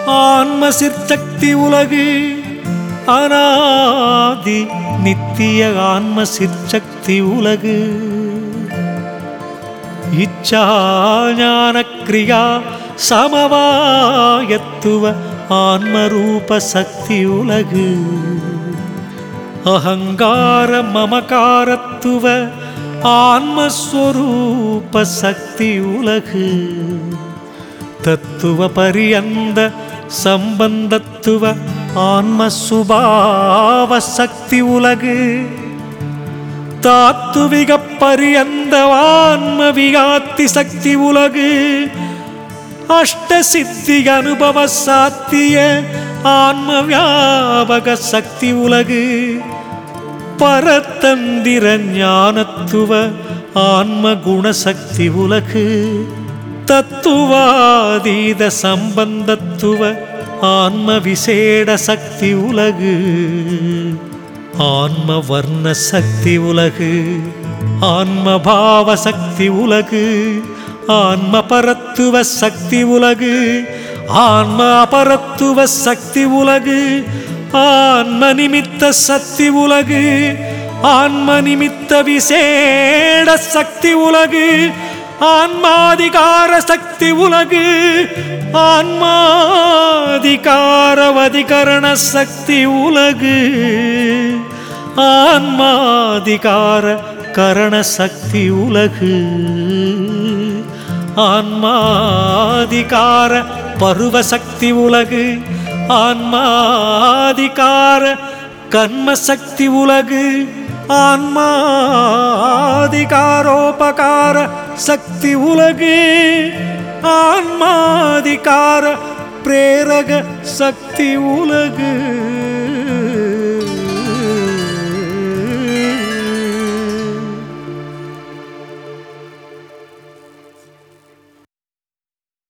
ஆன்ம சிற்சக்தி உலகு அனாதி நித்திய ஆன்ம சிற்சக்தி உலகு இச்சா ஞான கிரியா சமவாயத்துவ ஆன்மரூப சக்தி உலகு அகங்கார மமகாரத்துவ ஆன்மஸ்வரூப சக்தி உலகு தத்துவ பரியந்த சம்பந்தத்துவ ஆன்ம சுபாவ சக்தி உலகு தாத்துவிக பரியந்த ஆன்ம விகாத்தி சக்தி உலகு அஷ்ட சித்தி அனுபவ சாத்திய ஆன்ம வியாபக சக்தி உலகு பரதந்திர ஞானத்துவ ஆன்ம குணசக்தி உலகு தத்துவாதீத சம்பந்தத்துவ ஆன்ம விசேட சக்தி உலகு ஆன்ம வர்ண சக்தி உலகு ஆன்ம பாவ சக்தி உலகு ஆன்ம பரத்துவ சக்தி உலகு ஆன்ம அபரத்துவ சக்தி உலகு ஆன்ம நிமித்த சக்தி உலகு ஆன்ம நிமித்த விசேட சக்தி உலகு ஆன்மாதிகார சக்தி உலகு ஆன்மாதிகாரவதிகரண சக்தி உலகு ஆன்மாதிகார கரண சக்தி உலகு ஆன்மாதிகார பருவ சக்தி உலகு ஆன்மாதிகார கர்ம சக்தி உலகு ஆன்மாதிகாரோபகார சக்தி உலகு ஆன்மாதிகார பிரேரக சக்தி உலகு